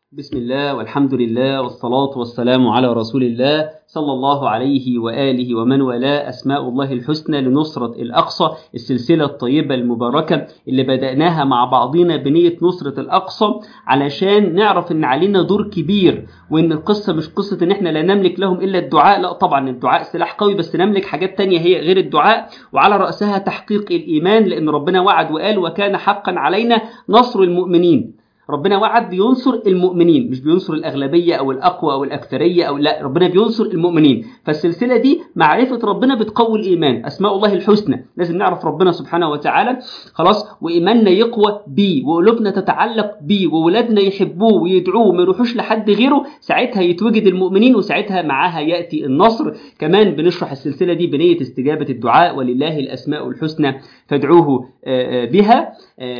بسم الله والحمد لله والصلاة والسلام على رسول الله صلى الله عليه وآله ومن والاه أسماء الله الحسنى لنصرة الأقصى السلسلة الطيبة المباركة اللي بدأناها مع بعضنا بنية نصرة الأقصى علشان نعرف إن علينا دور كبير وإن القصة مش قصة إن إحنا لا نملك لهم إلا الدعاء لا طبعا الدعاء سلاح قوي بس نملك حاجات تانية هي غير الدعاء وعلى رأسها تحقيق الإيمان لأن ربنا وعد وقال وكان حقا علينا نصر المؤمنين ربنا وعد بينصر المؤمنين مش بينصر الأغلبية أو الأقوى أو الأكثرية أو لا ربنا بينصر المؤمنين فالسلسلة دي معرفة ربنا بتقوي الإيمان أسماء الله الحسنى لازم نعرف ربنا سبحانه وتعالى خلاص وإيماننا يقوى بيه وقلوبنا تتعلق بيه وولادنا يحبوه ويدعوه ما يروحوش لحد غيره ساعتها يتوجد المؤمنين وساعتها معاها يأتي النصر كمان بنشرح السلسلة دي بنية استجابة الدعاء ولله الأسماء الحسنى فادعوه بها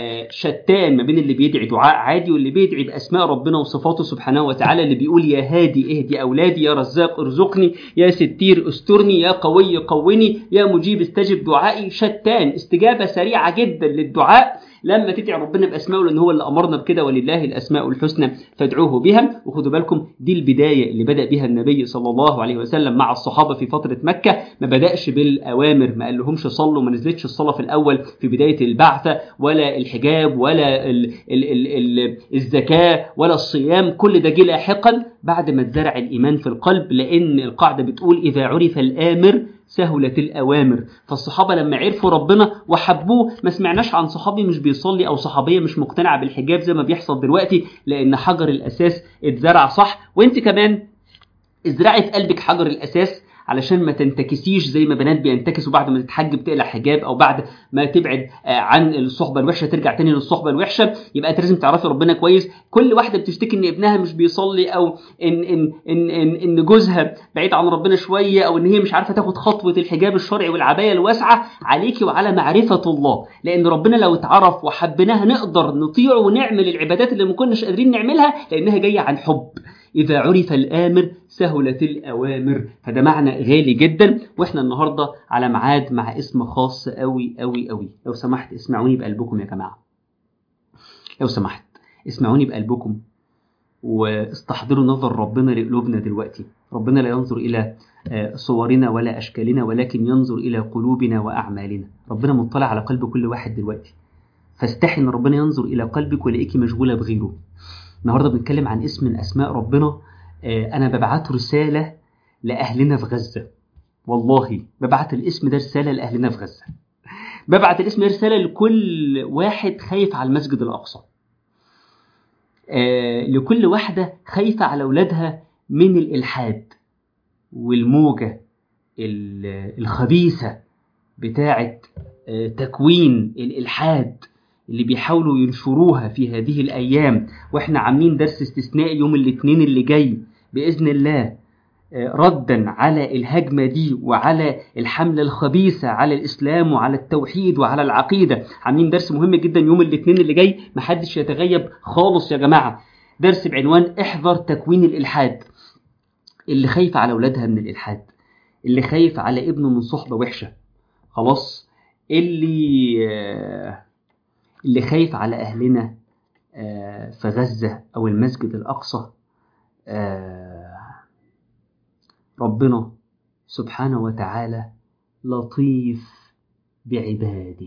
شتان ما بين اللي بيدعي دعاء عادي واللي بيدعي باسماء ربنا وصفاته سبحانه وتعالى اللي بيقول يا هادي اهدي اولادي يا رزاق ارزقني يا ستير استرني يا قوي قوني يا مجيب استجب دعائي شتان استجابه سريعه جدا للدعاء لما تدعي ربنا باسمائه لان هو اللي امرنا بكده ولله الاسماء الحسنى فادعوه بها وخدوا بالكم دي البدايه اللي بدا بها النبي صلى الله عليه وسلم مع الصحابه في فتره مكه ما بداش بالاوامر ما قالهمش صلوا ما نزلتش الصلاه في الاول في بدايه البعثه ولا الحجاب ولا ال ال ال ال الزكاه ولا الصيام كل ده جه لاحقا بعد ما اتزرع الايمان في القلب لان القاعده بتقول اذا عرف الامر سهلت الأوامر فالصحابة لما عرفوا ربنا وحبوه ما سمعناش عن صحابي مش بيصلي أو صحابية مش مقتنعة بالحجاب زي ما بيحصل دلوقتي لأن حجر الأساس اتزرع صح وانت كمان ازرعي في قلبك حجر الأساس علشان ما تنتكسيش زي ما بنات بينتكسوا بعد ما تتحجب تقلع حجاب او بعد ما تبعد عن الصحبه الوحشه ترجع تاني للصحبه الوحشه يبقى انت لازم تعرفي ربنا كويس كل واحده بتشتكي ان ابنها مش بيصلي او ان ان ان ان, إن جوزها بعيد عن ربنا شويه او ان هي مش عارفه تاخد خطوه الحجاب الشرعي والعبايه الواسعه عليكي وعلى معرفه الله لان ربنا لو اتعرف وحبناها نقدر نطيعه ونعمل العبادات اللي ما كناش قادرين نعملها لانها جايه عن حب إذا عرف الآمر سهلت الأوامر فده معنى غالي جدا وإحنا النهاردة على ميعاد مع اسم خاص أوي أوي أوي لو سمحت اسمعوني بقلبكم يا جماعة لو سمحت اسمعوني بقلبكم واستحضروا نظر ربنا لقلوبنا دلوقتي ربنا لا ينظر إلى صورنا ولا أشكالنا ولكن ينظر إلى قلوبنا وأعمالنا ربنا مطلع على قلب كل واحد دلوقتي فاستحي ان ربنا ينظر الى قلبك ويلاقيكي مشغوله بغيره النهارده بنتكلم عن اسم من اسماء ربنا انا ببعته رساله لاهلنا في غزه والله ببعت الاسم ده رساله لاهلنا في غزه ببعت الاسم ده رساله لكل واحد خايف على المسجد الاقصى لكل واحده خايفه على اولادها من الالحاد والموجه الخبيثه بتاعه تكوين الالحاد اللي بيحاولوا ينشروها في هذه الأيام وإحنا عاملين درس استثنائي يوم الاثنين اللي جاي بإذن الله ردا على الهجمة دي وعلى الحملة الخبيثة على الإسلام وعلى التوحيد وعلى العقيدة عاملين درس مهم جدا يوم الاثنين اللي جاي محدش يتغيب خالص يا جماعة درس بعنوان احذر تكوين الإلحاد اللي خايف على أولادها من الإلحاد اللي خايف على ابنه من صحبة وحشة خلاص اللي اللي خايف على أهلنا في غزة أو المسجد الأقصى ربنا سبحانه وتعالى لطيف بعباده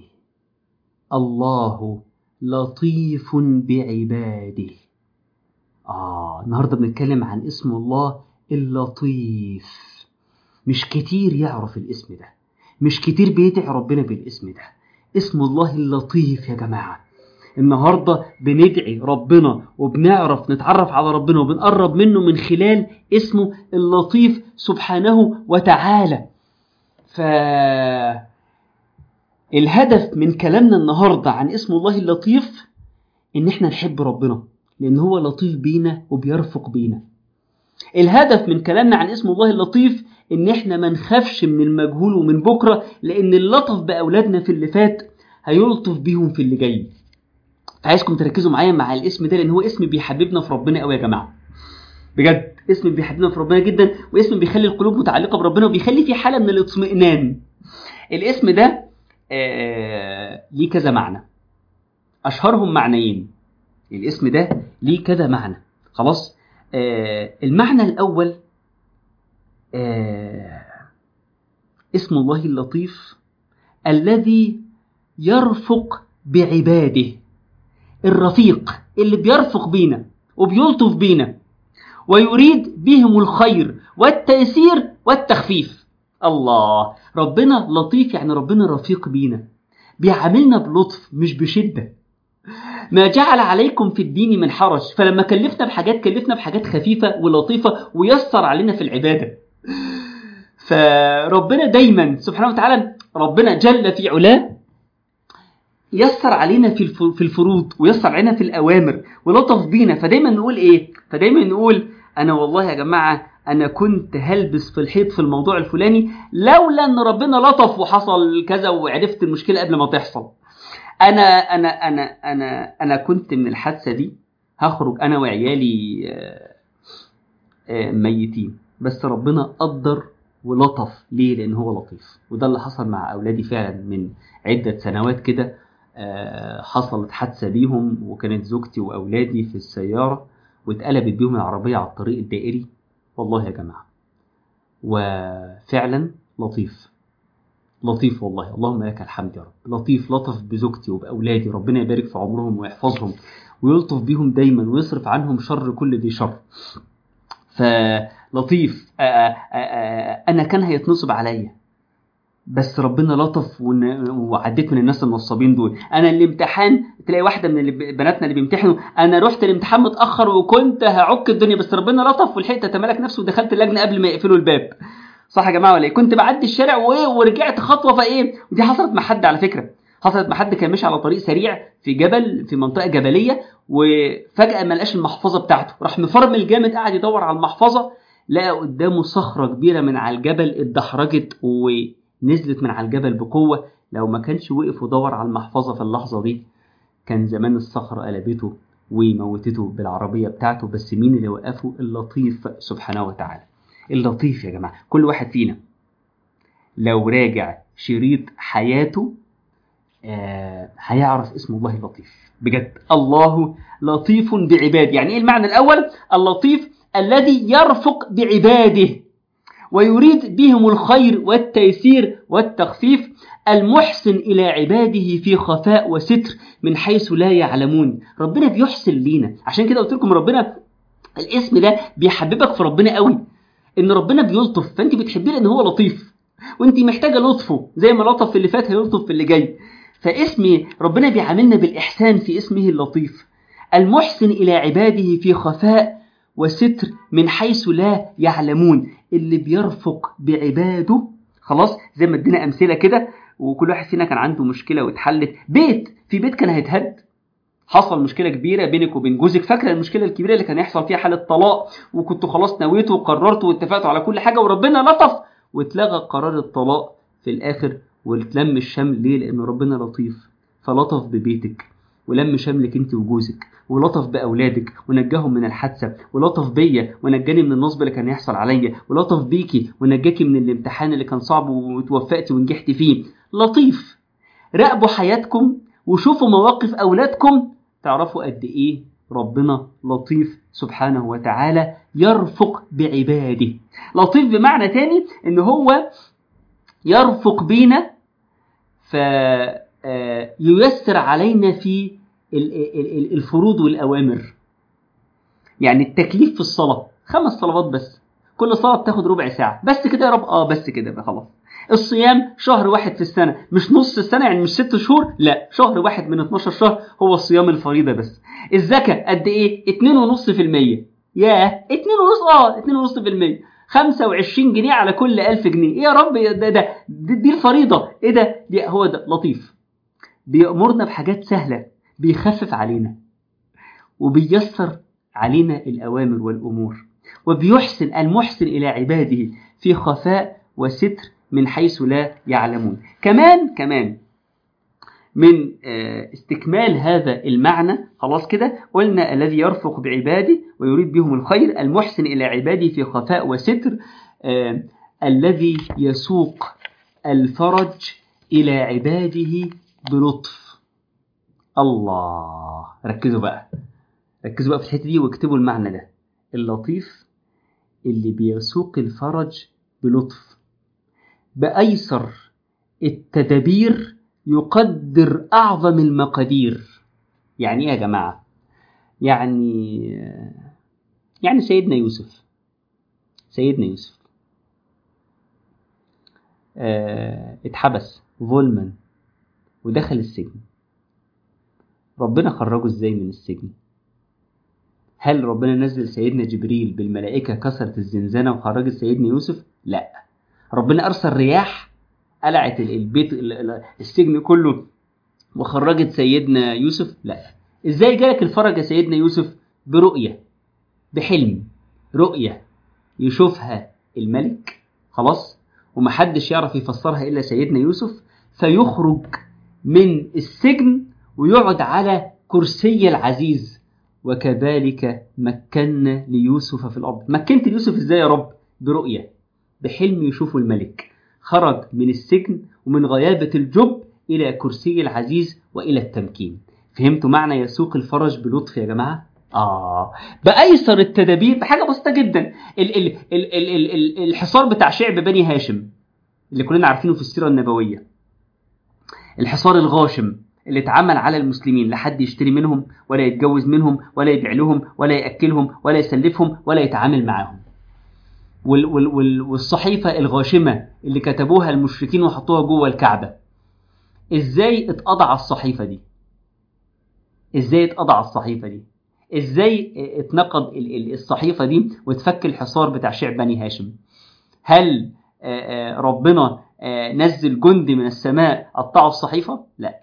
الله لطيف بعباده آه النهاردة بنتكلم عن اسم الله اللطيف مش كتير يعرف الاسم ده مش كتير بيدعي ربنا بالاسم ده اسم الله اللطيف يا جماعة النهاردة بندعي ربنا وبنعرف نتعرف على ربنا وبنقرب منه من خلال اسمه اللطيف سبحانه وتعالى ف الهدف من كلامنا النهاردة عن اسم الله اللطيف ان احنا نحب ربنا لان هو لطيف بينا وبيرفق بينا الهدف من كلامنا عن اسم الله اللطيف ان احنا ما نخافش من المجهول ومن بكره لان اللطف باولادنا في اللي فات هيلطف بيهم في اللي جاي عايزكم تركزوا معايا مع الاسم ده لان هو اسم بيحببنا في ربنا قوي يا جماعه بجد اسم بيحببنا في ربنا جدا واسم بيخلي القلوب متعلقه بربنا وبيخلي في حاله من الاطمئنان الاسم ده آه ليه كذا معنى اشهرهم معنيين الاسم ده ليه كذا معنى خلاص آه المعنى الأول آه اسم الله اللطيف الذي يرفق بعباده الرفيق اللي بيرفق بينا وبيلطف بينا ويريد بهم الخير والتيسير والتخفيف الله ربنا لطيف يعني ربنا رفيق بينا بيعاملنا بلطف مش بشدة ما جعل عليكم في الدين من حرج فلما كلفنا بحاجات كلفنا بحاجات خفيفة ولطيفة ويسر علينا في العبادة فربنا دايما سبحانه وتعالى ربنا جل في علاه يسر علينا في في الفروض ويسر علينا في الاوامر ولطف بينا فدايما نقول ايه فدايما نقول انا والله يا جماعه انا كنت هلبس في الحيط في الموضوع الفلاني لولا ان ربنا لطف وحصل كذا وعرفت المشكله قبل ما تحصل انا انا انا انا انا كنت من الحادثه دي هخرج انا وعيالي ميتين بس ربنا قدر ولطف ليه لان هو لطيف وده اللي حصل مع اولادي فعلا من عده سنوات كده حصلت حادثه بيهم وكانت زوجتي واولادي في السياره واتقلبت بيهم العربيه على الطريق الدائري والله يا جماعه وفعلا لطيف لطيف والله اللهم لك الحمد يا رب لطيف لطف بزوجتي وباولادي ربنا يبارك في عمرهم ويحفظهم ويلطف بيهم دايما ويصرف عنهم شر كل ذي شر فلطيف انا كان هيتنصب عليا بس ربنا لطف وعديت من الناس النصابين دول انا الامتحان تلاقي واحده من اللي بناتنا اللي بيمتحنوا انا رحت الامتحان متاخر وكنت هعك الدنيا بس ربنا لطف ولحقت اتمالك نفسي ودخلت اللجنه قبل ما يقفلوا الباب صح يا جماعه ولا ايه كنت بعدي الشارع وايه ورجعت خطوه فايه ودي حصلت مع حد على فكره حصلت مع حد كان ماشي على طريق سريع في جبل في منطقه جبليه وفجاه ما لقاش المحفظه بتاعته راح مفرمل جامد قاعد يدور على المحفظه لقى قدامه صخره كبيره من على الجبل اتدحرجت ونزلت من على الجبل بقوه لو ما كانش وقف ودور على المحفظه في اللحظه دي كان زمان الصخره قلبته وموتته بالعربيه بتاعته بس مين اللي وقفه اللطيف سبحانه وتعالى اللطيف يا جماعه كل واحد فينا لو راجع شريط حياته آه هيعرف اسم الله اللطيف بجد الله لطيف بعباده يعني ايه المعنى الاول اللطيف الذي يرفق بعباده ويريد بهم الخير والتيسير والتخفيف المحسن الى عباده في خفاء وستر من حيث لا يعلمون ربنا بيحسن لينا عشان كده قلت لكم ربنا الاسم ده بيحببك في ربنا قوي ان ربنا بيلطف فانت بتحبيه لان هو لطيف وانت محتاجه لطفه زي ما لطف في اللي فات هيلطف في اللي جاي فاسم ربنا بيعاملنا بالإحسان في اسمه اللطيف المحسن إلى عباده في خفاء وستر من حيث لا يعلمون اللي بيرفق بعباده خلاص زي ما ادينا أمثلة كده وكل واحد فينا كان عنده مشكلة واتحلت بيت في بيت كان هيتهد حصل مشكلة كبيرة بينك وبين جوزك فاكرة المشكلة الكبيرة اللي كان يحصل فيها حالة طلاق وكنتوا خلاص نويتوا وقررتوا واتفقتوا على كل حاجة وربنا لطف واتلغى قرار الطلاق في الآخر وتلم الشمل ليه؟ لأن ربنا لطيف فلطف ببيتك ولم شملك انت وجوزك ولطف باولادك ونجاهم من الحادثه ولطف بيا ونجاني من النصب اللي كان يحصل عليا ولطف بيكي ونجاكي من الامتحان اللي كان صعب وتوفقتي ونجحتي فيه لطيف راقبوا حياتكم وشوفوا مواقف اولادكم تعرفوا قد ايه ربنا لطيف سبحانه وتعالى يرفق بعباده لطيف بمعنى تاني ان هو يرفق بينا فييسر علينا في الفروض والأوامر يعني التكليف في الصلاة خمس صلوات بس كل صلاة بتاخد ربع ساعة بس كده يا رب اه بس كده بقى خلاص الصيام شهر واحد في السنة مش نص السنة يعني مش ست شهور لا شهر واحد من 12 شهر هو الصيام الفريضة بس الزكاة قد ايه 2.5% ياه 2.5 اه 2.5% 25 جنيه على كل 1000 جنيه ايه يا رب ده ده دي, دي الفريضه ايه ده دي هو ده لطيف بيأمرنا بحاجات سهله بيخفف علينا وبيسر علينا الاوامر والامور وبيحسن المحسن الى عباده في خفاء وستر من حيث لا يعلمون كمان كمان من استكمال هذا المعنى خلاص كده قلنا الذي يرفق بعباده ويريد بهم الخير المحسن إلى عباده في خفاء وستر آه الذي يسوق الفرج إلى عباده بلطف الله ركزوا بقى ركزوا بقى في الحته دي واكتبوا المعنى ده اللطيف اللي بيسوق الفرج بلطف بايسر التدابير يقدر اعظم المقادير يعني ايه يا جماعه يعني يعني سيدنا يوسف سيدنا يوسف اه اتحبس ظلما ودخل السجن ربنا خرجه ازاي من السجن هل ربنا نزل سيدنا جبريل بالملائكة كسرت الزنزانة وخرجت سيدنا يوسف لا ربنا أرسل رياح قلعت البيت السجن كله وخرجت سيدنا يوسف لا ازاي جالك الفرج يا سيدنا يوسف برؤية بحلم رؤية يشوفها الملك خلاص ومحدش يعرف يفسرها إلا سيدنا يوسف فيخرج من السجن ويقعد على كرسي العزيز وكذلك مكنا ليوسف في الأرض مكنت ليوسف إزاي يا رب برؤية بحلم يشوفه الملك خرج من السجن ومن غيابة الجب إلى كرسي العزيز وإلى التمكين فهمتوا معنى يسوق الفرج بلطف يا جماعة؟ آه بأيسر التدابير بحاجة بسيطة جدا ال ال ال ال ال ال الحصار بتاع شعب بني هاشم اللي كلنا عارفينه في السيرة النبوية الحصار الغاشم اللي اتعمل على المسلمين لا حد يشتري منهم ولا يتجوز منهم ولا يبيع لهم ولا ياكلهم ولا يسلفهم ولا يتعامل معاهم وال وال وال والصحيفه الغاشمه اللي كتبوها المشركين وحطوها جوه الكعبه ازاي اتقضى على الصحيفه دي ازاي اتقضى على الصحيفه دي ازاي اتنقض الصحيفه دي واتفك الحصار بتاع شعب بني هاشم هل ربنا نزل جند من السماء قطعوا الصحيفه لا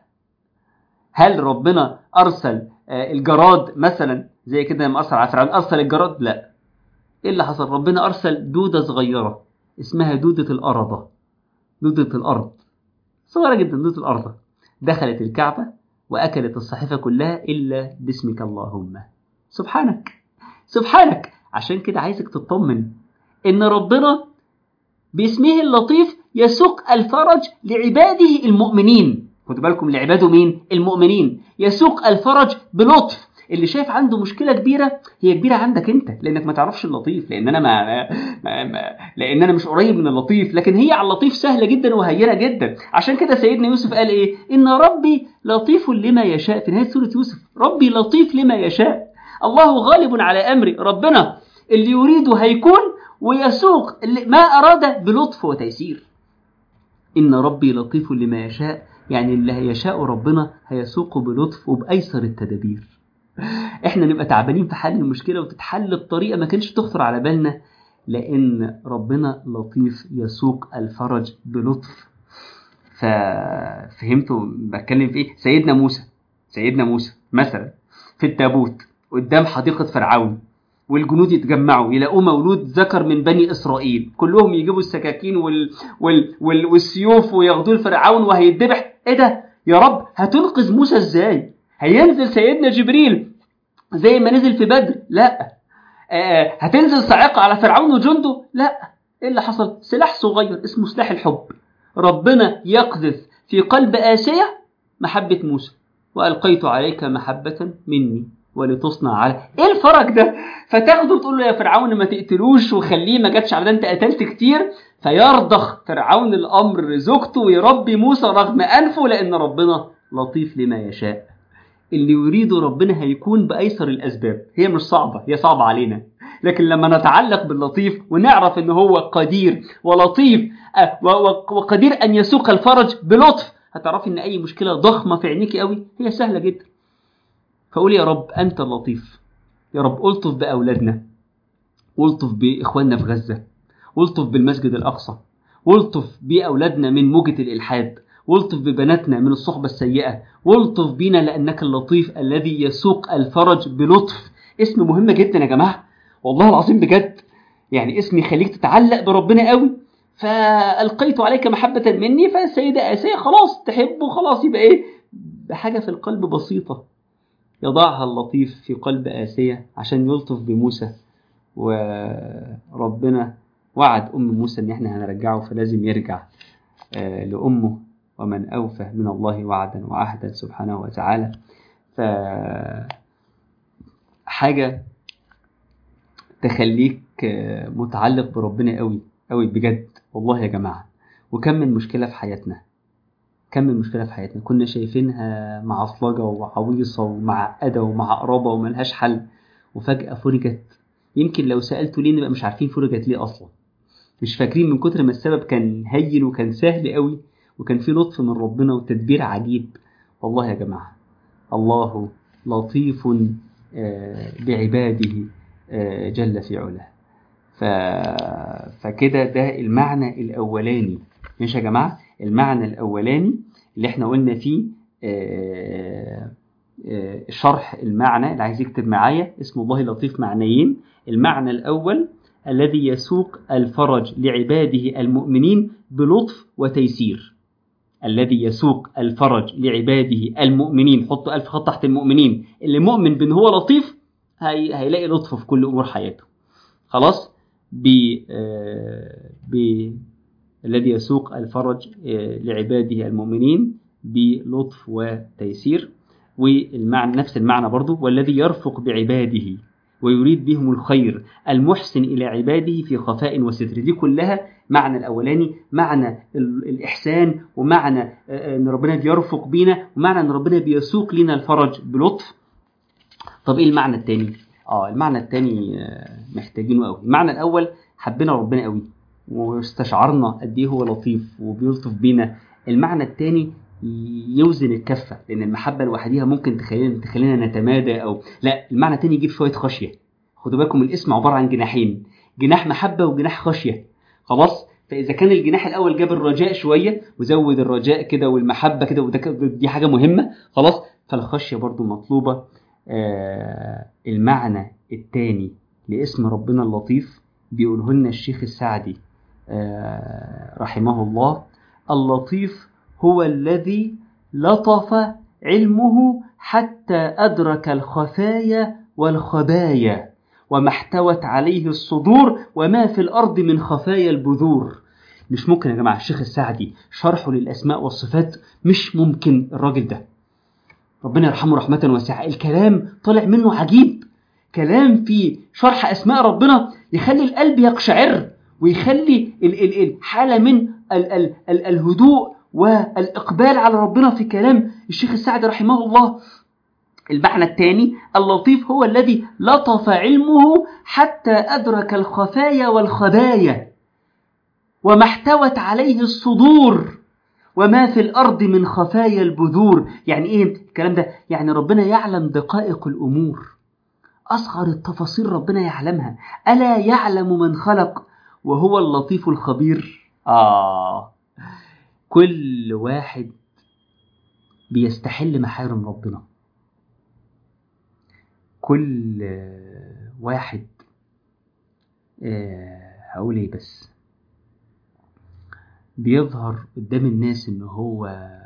هل ربنا ارسل الجراد مثلا زي كده لما ارسل على فرعون ارسل الجراد لا ايه اللي حصل ربنا ارسل دوده صغيره اسمها دوده الارضه دوده الارض صغيره جدا دوده الارض دخلت الكعبه واكلت الصحيفه كلها الا باسمك اللهم سبحانك سبحانك عشان كده عايزك تطمن ان ربنا باسمه اللطيف يسوق الفرج لعباده المؤمنين خدوا بالكم لعباده مين؟ المؤمنين يسوق الفرج بلطف اللي شايف عنده مشكله كبيره هي كبيره عندك انت لانك ما تعرفش اللطيف لان انا ما, ما, ما لان انا مش قريب من اللطيف لكن هي على اللطيف سهله جدا وهينه جدا عشان كده سيدنا يوسف قال ايه ان ربي لطيف لما يشاء في نهايه سوره يوسف ربي لطيف لما يشاء الله غالب على امري ربنا اللي يريده هيكون ويسوق ما اراد بلطف وتيسير ان ربي لطيف لما يشاء يعني اللي هيشاء ربنا هيسوقه بلطف وبأيسر التدابير احنا نبقى تعبانين في حل المشكلة وتتحل بطريقة ما كانش تخطر على بالنا لأن ربنا لطيف يسوق الفرج بلطف ففهمتوا بتكلم في ايه سيدنا موسى سيدنا موسى مثلا في التابوت قدام حديقة فرعون والجنود يتجمعوا يلاقوه مولود ذكر من بني اسرائيل كلهم يجيبوا السكاكين وال... وال... وال... والسيوف وياخدوه لفرعون وهيتذبح ايه ده يا رب هتنقذ موسى ازاي هينزل سيدنا جبريل زي ما نزل في بدر لا آه هتنزل صاعقه على فرعون وجنده لا ايه اللي حصل سلاح صغير اسمه سلاح الحب ربنا يقذف في قلب آسية محبة موسى وألقيت عليك محبة مني ولتصنع على ايه الفرج ده فتاخده تقول له يا فرعون ما تقتلوش وخليه ما جاتش على ده انت قتلت كتير فيرضخ فرعون الامر زوجته ويربي موسى رغم انفه لان ربنا لطيف لما يشاء اللي يريده ربنا هيكون بايسر الاسباب هي مش صعبه هي صعبه علينا لكن لما نتعلق باللطيف ونعرف ان هو قدير ولطيف وقدير ان يسوق الفرج بلطف هتعرفي ان اي مشكله ضخمه في عينيك قوي هي سهله جدا فقول يا رب أنت اللطيف يا رب ألطف بأولادنا ألطف بإخواننا في غزة ألطف بالمسجد الأقصى ألطف بأولادنا من موجة الإلحاد والطف ببناتنا من الصحبة السيئة والطف بينا لأنك اللطيف الذي يسوق الفرج بلطف اسم مهم جدا يا جماعة والله العظيم بجد يعني اسم يخليك تتعلق بربنا قوي فألقيت عليك محبة مني فالسيدة آسية خلاص تحبه خلاص يبقى إيه بحاجة في القلب بسيطة يضعها اللطيف في قلب آسية عشان يلطف بموسى وربنا وعد أم موسى إن إحنا هنرجعه فلازم يرجع لأمه ومن أوفى من الله وعدا وعهدا سبحانه وتعالى ف حاجة تخليك آه، متعلق بربنا قوي قوي بجد والله يا جماعة وكم من مشكلة في حياتنا كم من مشكلة في حياتنا كنا شايفينها معصلجة وعويصة ومعقدة ومعقربة وملهاش حل وفجأة فرجت يمكن لو سألتوا ليه نبقى مش عارفين فرجت ليه أصلا مش فاكرين من كتر ما السبب كان هين وكان سهل قوي وكان في لطف من ربنا وتدبير عجيب والله يا جماعة الله لطيف آه، بعباده آه، جل في علاه ف... فكده ده المعنى الأولاني ماشي يا جماعة المعنى الأولاني اللي احنا قلنا فيه آه، آه، شرح المعنى اللي عايز يكتب معايا اسم الله لطيف معنيين المعنى الأول الذي يسوق الفرج لعباده المؤمنين بلطف وتيسير الذي يسوق الفرج لعباده المؤمنين حط ألف خط تحت المؤمنين اللي مؤمن بأن هو لطيف هي... هيلاقي لطف في كل أمور حياته خلاص ب... آه، ب... الذي يسوق الفرج آه، لعباده المؤمنين بلطف وتيسير والمعنى نفس المعنى برضو والذي يرفق بعباده ويريد بهم الخير المحسن إلى عباده في خفاء وستر دي كلها معنى الأولاني معنى ال- الإحسان ومعنى آه، آه، أن ربنا بيرفق بينا ومعنى أن ربنا بيسوق لنا الفرج بلطف طب إيه المعنى التاني؟ آه المعنى التاني آه، محتاجينه قوي المعنى الأول حبينا ربنا قوي واستشعرنا قد ايه هو لطيف وبيلطف بينا المعنى الثاني يوزن الكفه لان المحبه لوحديها ممكن تخلينا تخلينا نتمادى او لا المعنى الثاني يجيب شويه خشيه خدوا بالكم الاسم عباره عن جناحين جناح محبه وجناح خشيه خلاص فاذا كان الجناح الاول جاب الرجاء شويه وزود الرجاء كده والمحبه كده وده كده- دي حاجه مهمه خلاص فالخشيه برضو مطلوبه آه المعنى الثاني لاسم ربنا اللطيف بيقوله لنا الشيخ السعدي آه، رحمه الله اللطيف هو الذي لطف علمه حتى أدرك الخفايا والخبايا وما احتوت عليه الصدور وما في الأرض من خفايا البذور مش ممكن يا جماعة الشيخ السعدي شرحه للأسماء والصفات مش ممكن الراجل ده ربنا يرحمه رحمة واسعة الكلام طلع منه عجيب كلام في شرح أسماء ربنا يخلي القلب يقشعر ويخلي ال- ال- الحالة من ال- ال- ال- الهدوء والإقبال على ربنا في كلام الشيخ السعدي رحمه الله المعنى الثاني اللطيف هو الذي لطف علمه حتى أدرك الخفايا والخبايا وما احتوت عليه الصدور وما في الأرض من خفايا البذور يعني إيه الكلام ده يعني ربنا يعلم دقائق الأمور أصغر التفاصيل ربنا يعلمها ألا يعلم من خلق وهو اللطيف الخبير آه كل واحد بيستحل محارم ربنا كل آه، واحد آه، هقول ايه بس بيظهر قدام الناس ان هو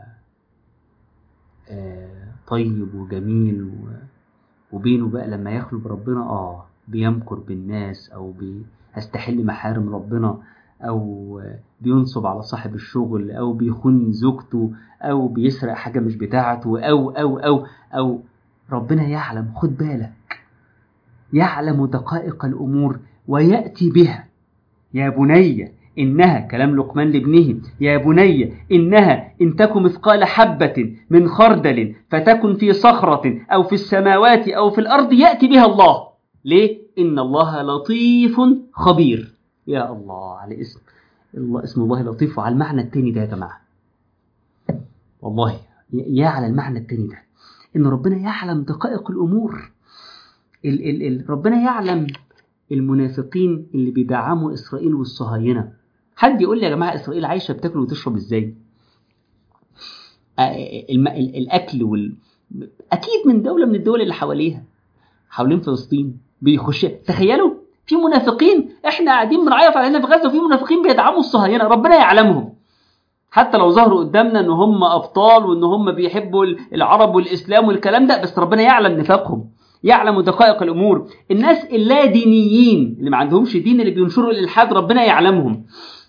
آه، طيب وجميل و... وبينه بقى لما يخلو بربنا اه بيمكر بالناس او بيستحل محارم ربنا او بينصب على صاحب الشغل او بيخون زوجته او بيسرق حاجه مش بتاعته او او او او ربنا يعلم خد بالك يعلم دقائق الامور وياتي بها يا بني إنها كلام لقمان لابنه يا بني إنها إن تك مثقال حبة من خردل فتكن في صخرة أو في السماوات أو في الأرض يأتي بها الله ليه؟ إن الله لطيف خبير يا الله على اسم الله اسم الله لطيف وعلى المعنى التاني ده يا جماعة والله يا على المعنى التاني ده إن ربنا يعلم دقائق الأمور ال ال ال ربنا يعلم المنافقين اللي بيدعموا إسرائيل والصهاينة حد يقول لي يا جماعة إسرائيل عايشة بتاكل وتشرب إزاي آه، الم- ال- الأكل وال... أكيد من دولة من الدول اللي حواليها حوالين فلسطين بيخش تخيلوا في منافقين احنا قاعدين بنعيط علينا في غزة وفي منافقين بيدعموا الصهاينة ربنا يعلمهم حتى لو ظهروا قدامنا ان هم ابطال وان هم بيحبوا العرب والاسلام والكلام ده بس ربنا يعلم نفاقهم يعلم دقائق الامور الناس اللا دينيين اللي ما عندهمش دين اللي بينشروا الالحاد ربنا يعلمهم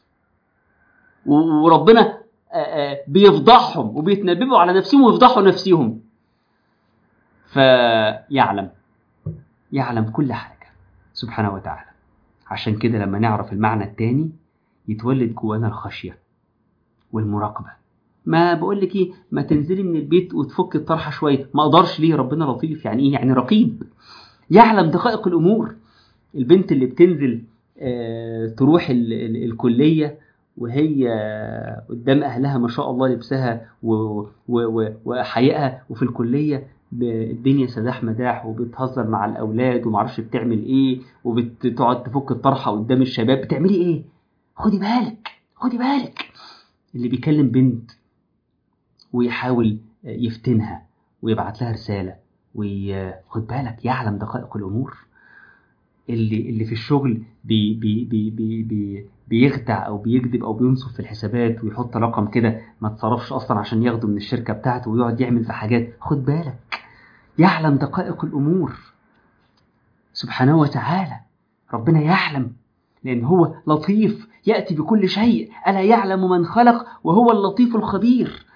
و- وربنا آه، آه، بيفضحهم وبيتنببوا على نفسهم ويفضحوا نفسهم فيعلم يعلم كل حاجة سبحانه وتعالى عشان كده لما نعرف المعنى التاني يتولد جوانا الخشية والمراقبة ما بقول لك ايه ما تنزلي من البيت وتفك الطرحه شويه ما اقدرش ليه ربنا لطيف يعني ايه يعني رقيب يعلم دقائق الامور البنت اللي بتنزل آه تروح ال ال الكليه وهي قدام اهلها ما شاء الله لبسها وحيائها وفي الكليه الدنيا سداح مداح وبتهزر مع الاولاد ومعرفش بتعمل ايه وبتقعد تفك الطرحه قدام الشباب بتعملي ايه خدي بالك خدي بالك اللي بيكلم بنت ويحاول يفتنها ويبعت لها رسالة وخد بالك يعلم دقائق الأمور اللي اللي في الشغل بي بي بي بي بي بيخدع أو بيكذب أو بينصف في الحسابات ويحط رقم كده ما اتصرفش أصلا عشان ياخده من الشركة بتاعته ويقعد يعمل في حاجات خد بالك يعلم دقائق الأمور سبحانه وتعالى ربنا يعلم لأن هو لطيف يأتي بكل شيء ألا يعلم من خلق وهو اللطيف الخبير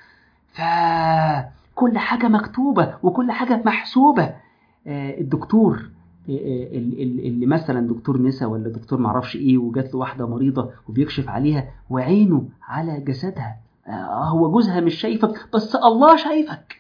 فكل حاجة مكتوبة وكل حاجة محسوبة الدكتور اللي مثلا دكتور نسا ولا دكتور معرفش ايه وجات له واحدة مريضة وبيكشف عليها وعينه على جسدها هو جوزها مش شايفك بس الله شايفك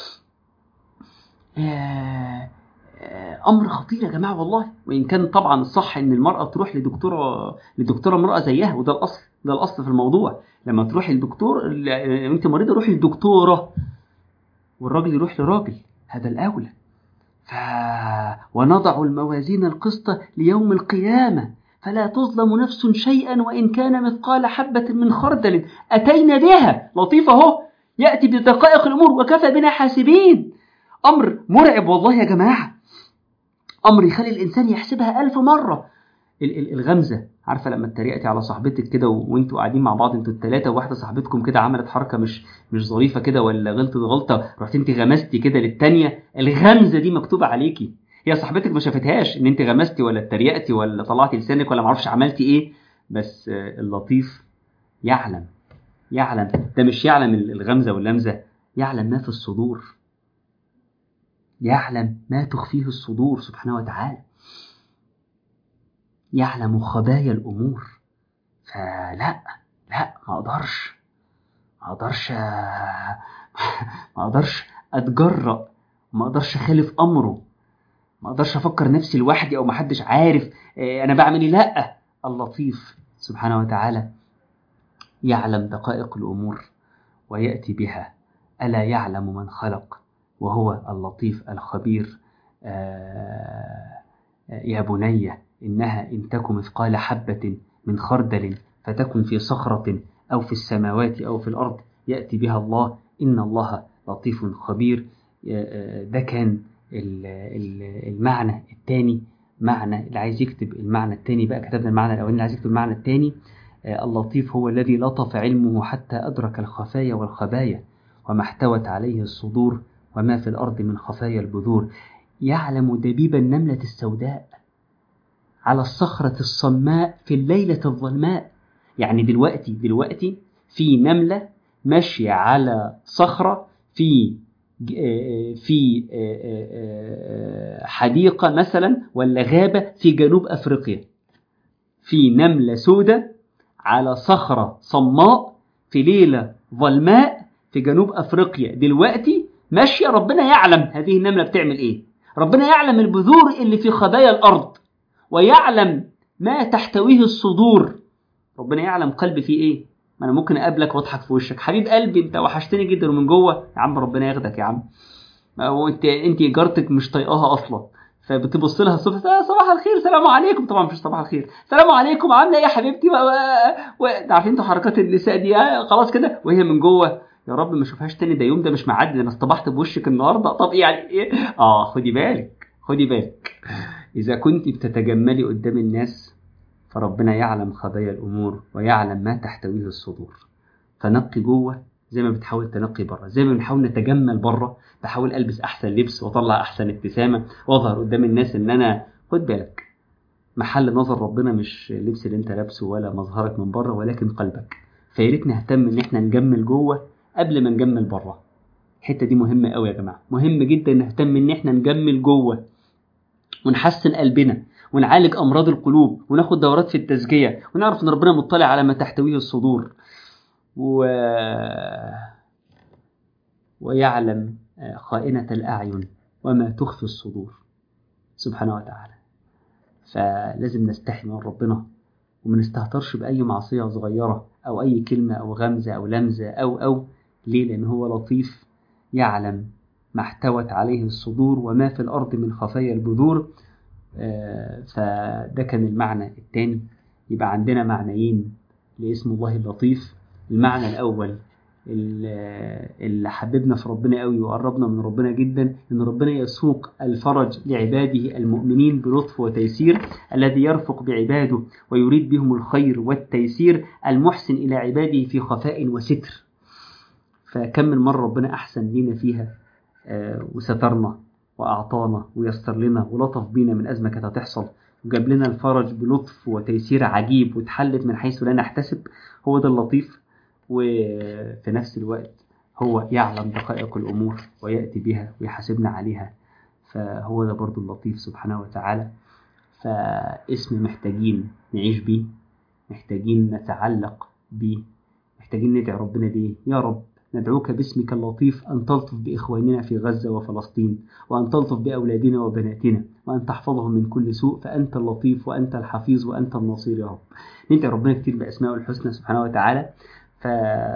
امر خطير يا جماعه والله وان كان طبعا الصح ان المراه تروح لدكتوره لدكتوره امراه زيها وده الاصل ده الاصل في الموضوع لما تروح للدكتور انت مريضه روحي للدكتوره والراجل يروح لراجل هذا الاولى ف ونضع الموازين القسط ليوم القيامه فلا تظلم نفس شيئا وان كان مثقال حبه من خردل اتينا بها لطيفه اهو ياتي بدقائق الامور وكفى بنا حاسبين امر مرعب والله يا جماعه امر يخلي الانسان يحسبها ألف مره الغمزه عارفه لما اتريقتي على صاحبتك كده وانتوا قاعدين مع بعض انتوا الثلاثه وواحده صاحبتكم كده عملت حركه مش مش ظريفه كده ولا غلطت غلطه رحت انت غمستي كده للثانيه الغمزه دي مكتوبه عليكي هي صاحبتك ما شافتهاش ان انت غمستي ولا اتريقتي ولا طلعتي لسانك ولا معرفش عملتي ايه بس اللطيف يعلم يعلم ده مش يعلم الغمزه واللمزه يعلم ما في الصدور يعلم ما تخفيه الصدور سبحانه وتعالى يعلم خبايا الأمور فلا لا ما أقدرش ما أقدرش ما أقدرش أتجرأ ما أقدرش أخالف أمره ما أقدرش أفكر نفسي لوحدي أو ما حدش عارف أنا بعمل إيه لا اللطيف سبحانه وتعالى يعلم دقائق الأمور ويأتي بها ألا يعلم من خلق وهو اللطيف الخبير يا بني إنها إن تك مثقال حبة من خردل فتكن في صخرة أو في السماوات أو في الأرض يأتي بها الله إن الله لطيف خبير ده كان المعنى الثاني معنى اللي عايز يكتب المعنى الثاني بقى كتبنا المعنى الأولاني اللي عايز يكتب المعنى الثاني اللطيف هو الذي لطف علمه حتى أدرك الخفايا والخبايا وما احتوت عليه الصدور وما في الأرض من خفايا البذور يعلم دبيب النملة السوداء على الصخرة الصماء في الليلة الظلماء يعني دلوقتي دلوقتي في نملة ماشية على صخرة في في حديقة مثلا ولا غابة في جنوب أفريقيا في نملة سوداء على صخرة صماء في ليلة ظلماء في جنوب أفريقيا دلوقتي ماشية ربنا يعلم هذه النملة بتعمل إيه ربنا يعلم البذور اللي في خبايا الأرض ويعلم ما تحتويه الصدور ربنا يعلم قلبي فيه إيه ما أنا ممكن أقابلك وأضحك في وشك حبيب قلبي أنت وحشتني جدا ومن جوه يا عم ربنا ياخدك يا عم وأنت أنت جارتك مش طايقاها أصلا فبتبص لها الصبح صباح الخير سلام عليكم طبعا مش صباح الخير سلام عليكم عامله ايه يا حبيبتي و... و... عارفين انتوا حركات النساء دي خلاص كده وهي من جوه يا رب ما اشوفهاش تاني ده يوم ده مش معدي انا اصطبحت بوشك النهارده طب يعني ايه اه خدي بالك خدي بالك اذا كنت بتتجملي قدام الناس فربنا يعلم خبايا الامور ويعلم ما تحتويه الصدور فنقي جوه زي ما بتحاول تنقي بره زي ما بنحاول نتجمل بره بحاول البس احسن لبس واطلع احسن ابتسامه واظهر قدام الناس ان انا خد بالك محل نظر ربنا مش اللبس اللي انت لابسه ولا مظهرك من بره ولكن قلبك فيا ريت نهتم ان احنا نجمل جوه قبل ما نجمل بره الحته دي مهمه قوي يا جماعه مهم جدا نهتم ان احنا نجمل جوه ونحسن قلبنا ونعالج امراض القلوب وناخد دورات في التزكيه ونعرف ان ربنا مطلع على ما تحتويه الصدور و... ويعلم خائنة الأعين وما تخفي الصدور سبحانه وتعالى فلازم نستحي من ربنا وما نستهترش بأي معصية صغيرة أو أي كلمة أو غمزة أو لمزة أو أو ليه؟ لأن هو لطيف يعلم ما احتوت عليه الصدور وما في الأرض من خفايا البذور فده كان المعنى الثاني يبقى عندنا معنيين لاسم الله اللطيف المعنى الأول اللي حببنا في ربنا قوي وقربنا من ربنا جدا ان ربنا يسوق الفرج لعباده المؤمنين بلطف وتيسير الذي يرفق بعباده ويريد بهم الخير والتيسير المحسن الى عباده في خفاء وستر فكم من مره ربنا احسن لينا فيها وسترنا واعطانا ويسر لنا ولطف بينا من ازمه كانت هتحصل وجاب لنا الفرج بلطف وتيسير عجيب واتحلت من حيث لا نحتسب هو ده اللطيف وفي نفس الوقت هو يعلم دقائق الأمور ويأتي بها ويحاسبنا عليها فهو ده برضو اللطيف سبحانه وتعالى فاسم محتاجين نعيش بيه محتاجين نتعلق بيه محتاجين ندعي ربنا بيه يا رب ندعوك باسمك اللطيف أن تلطف بإخواننا في غزة وفلسطين وأن تلطف بأولادنا وبناتنا وأن تحفظهم من كل سوء فأنت اللطيف وأنت الحفيظ وأنت النصير يا رب ندعي ربنا كتير بأسمائه الحسنى سبحانه وتعالى ف...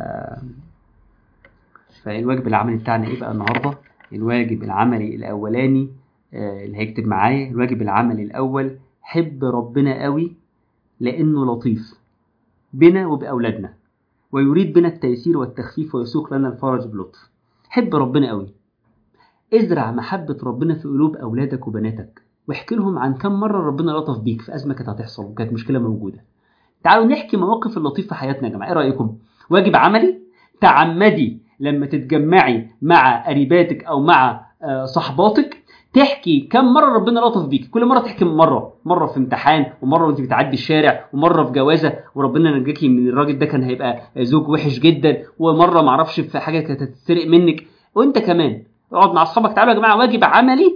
فالواجب العملي بتاعنا ايه بقى النهارده الواجب العملي الاولاني آه اللي هيكتب معايا الواجب العملي الاول حب ربنا قوي لانه لطيف بنا وباولادنا ويريد بنا التيسير والتخفيف ويسوق لنا الفرج بلطف حب ربنا قوي ازرع محبة ربنا في قلوب أولادك وبناتك واحكي لهم عن كم مرة ربنا لطف بيك في أزمة كانت هتحصل وكانت مشكلة موجودة تعالوا نحكي مواقف اللطيف في حياتنا يا جماعة ايه رأيكم واجب عملي تعمدي لما تتجمعي مع قريباتك او مع صحباتك تحكي كم مره ربنا لطف بيك كل مره تحكي مره مره في امتحان ومره وانت بتعدي الشارع ومره في جوازه وربنا نجاكي من الراجل ده كان هيبقى زوج وحش جدا ومره معرفش في حاجه كانت هتتسرق منك وانت كمان اقعد مع اصحابك تعالوا يا جماعه واجب عملي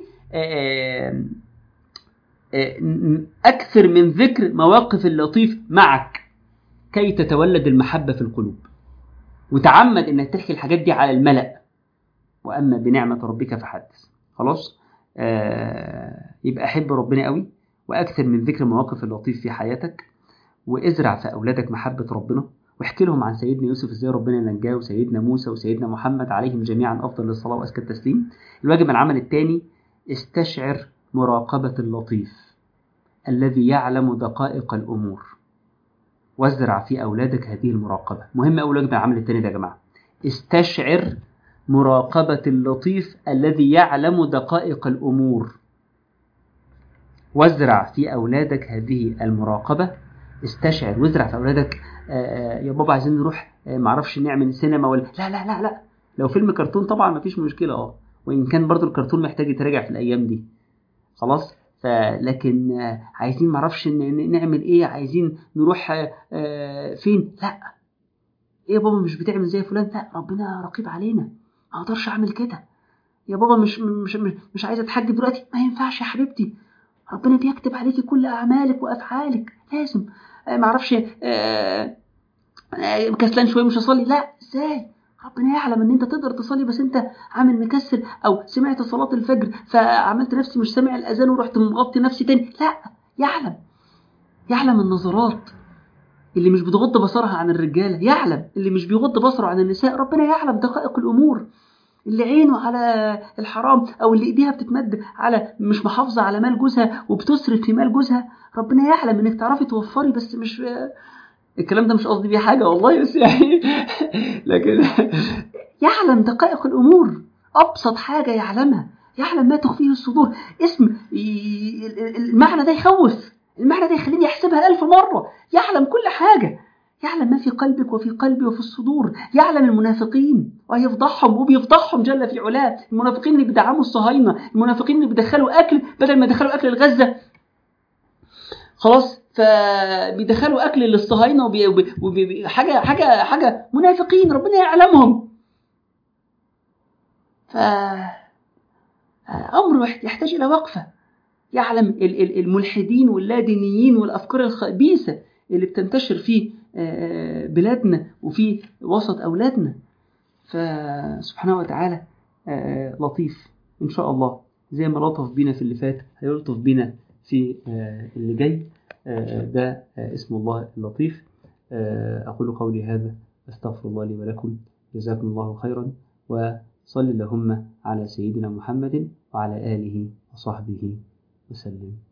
اكثر من ذكر مواقف اللطيف معك كي تتولد المحبه في القلوب وتعمد انك تحكي الحاجات دي على الملأ واما بنعمه ربك فحدث خلاص آه يبقى احب ربنا قوي واكثر من ذكر مواقف اللطيف في حياتك وازرع في اولادك محبه ربنا واحكي لهم عن سيدنا يوسف ازاي ربنا نجاه وسيدنا موسى وسيدنا محمد عليهم جميعا افضل الصلاه وازكى التسليم الواجب العمل الثاني استشعر مراقبه اللطيف الذي يعلم دقائق الامور وازرع في أولادك هذه المراقبة مهم أول واجب العمل التاني ده يا جماعة استشعر مراقبة اللطيف الذي يعلم دقائق الأمور وازرع في أولادك هذه المراقبة استشعر وازرع في أولادك آآ يا بابا عايزين نروح معرفش نعمل سينما ولا لا لا لا لا لو فيلم كرتون طبعا مفيش مشكلة اه وإن كان برضو الكرتون محتاج يتراجع في الأيام دي خلاص لكن عايزين معرفش نعمل ايه عايزين نروح فين لا ايه يا بابا مش بتعمل زي فلان لا ربنا رقيب علينا ما اقدرش اعمل كده يا بابا مش مش مش, مش عايزه اتحجب دلوقتي ما ينفعش يا حبيبتي ربنا بيكتب عليكي كل اعمالك وافعالك لازم معرفش كسلان شويه مش هصلي لا ازاي ربنا يعلم ان انت تقدر تصلي بس انت عامل مكسل او سمعت صلاة الفجر فعملت نفسي مش سامع الاذان ورحت مغطي نفسي تاني لا يعلم يعلم النظرات اللي مش بتغض بصرها عن الرجاله يعلم اللي مش بيغض بصره عن النساء ربنا يعلم دقائق الامور اللي عينه على الحرام او اللي ايديها بتتمد على مش محافظه على مال جوزها وبتصرف في مال جوزها ربنا يعلم انك تعرفي توفري بس مش الكلام ده مش قصدي بيه حاجه والله بس يعني لكن يعلم دقائق الامور ابسط حاجه يعلمها يعلم ما تخفيه الصدور اسم المعنى ده يخوف المعنى ده يخليني احسبها ألف مرة يعلم كل حاجة يعلم ما في قلبك وفي قلبي وفي الصدور يعلم المنافقين ويفضحهم وبيفضحهم جل في علاه المنافقين اللي بيدعموا الصهاينة المنافقين اللي بيدخلوا أكل بدل ما يدخلوا أكل لغزة خلاص فبيدخلوا اكل للصهاينه وبي... وبي... وبي... حاجه حاجه حاجه منافقين ربنا يعلمهم ف امر يحتاج الى وقفه يعلم الملحدين واللادينيين والأفكار الخبيثة اللي بتنتشر في بلادنا وفي وسط أولادنا فسبحانه وتعالى لطيف إن شاء الله زي ما لطف بينا في اللي فات هيلطف بينا في اللي جاي ده اسم الله اللطيف أقول قولي هذا أستغفر الله لي ولكم جزاكم الله خيرا وصل اللهم على سيدنا محمد وعلى آله وصحبه وسلم